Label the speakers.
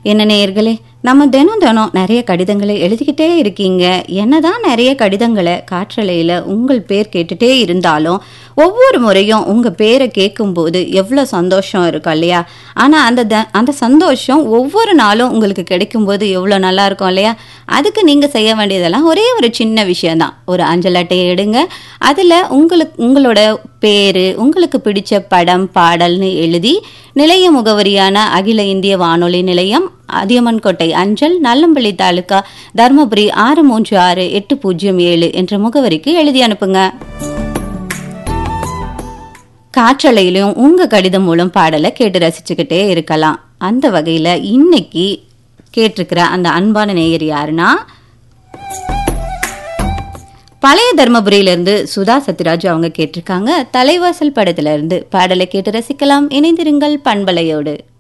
Speaker 1: என்ன நேயர்களே நம்ம தினம் தினம் நிறைய கடிதங்களை எழுதிக்கிட்டே இருக்கீங்க என்னதான் நிறைய கடிதங்களை காற்றலையில் உங்கள் பேர் கேட்டுட்டே இருந்தாலும் ஒவ்வொரு முறையும் உங்கள் பேரை கேட்கும்போது எவ்வளோ சந்தோஷம் இருக்கும் இல்லையா ஆனால் அந்த த அந்த சந்தோஷம் ஒவ்வொரு நாளும் உங்களுக்கு கிடைக்கும்போது எவ்வளோ நல்லா இருக்கும் இல்லையா அதுக்கு நீங்கள் செய்ய வேண்டியதெல்லாம் ஒரே ஒரு சின்ன விஷயம்தான் ஒரு அஞ்சல் அட்டையை எடுங்க அதில் உங்களுக்கு உங்களோட பேர் உங்களுக்கு பிடிச்ச படம் பாடல்னு எழுதி நிலைய முகவரியான அகில இந்திய வானொலி நிலையம் அதியமன்கோட்டை அஞ்சல் நல்லம்பள்ளி தாலுகா தருமபுரி ஆறு மூன்று ஆறு எட்டு பூஜ்ஜியம் ஏழு என்ற முகவரிக்கு எழுதி அனுப்புங்க காற்றலையிலும் உங்க கடிதம் மூலம் பாடலை கேட்டு ரசிச்சுக்கிட்டே இருக்கலாம் அந்த வகையில இன்னைக்கு கேட்டிருக்கிற அந்த அன்பான நேயர் யாருன்னா பழைய தர்மபுரியிலிருந்து சுதா சத்யராஜ் அவங்க கேட்டிருக்காங்க தலைவாசல் படத்துல இருந்து பாடலை கேட்டு ரசிக்கலாம் இணைந்திருங்கள் பண்பலையோடு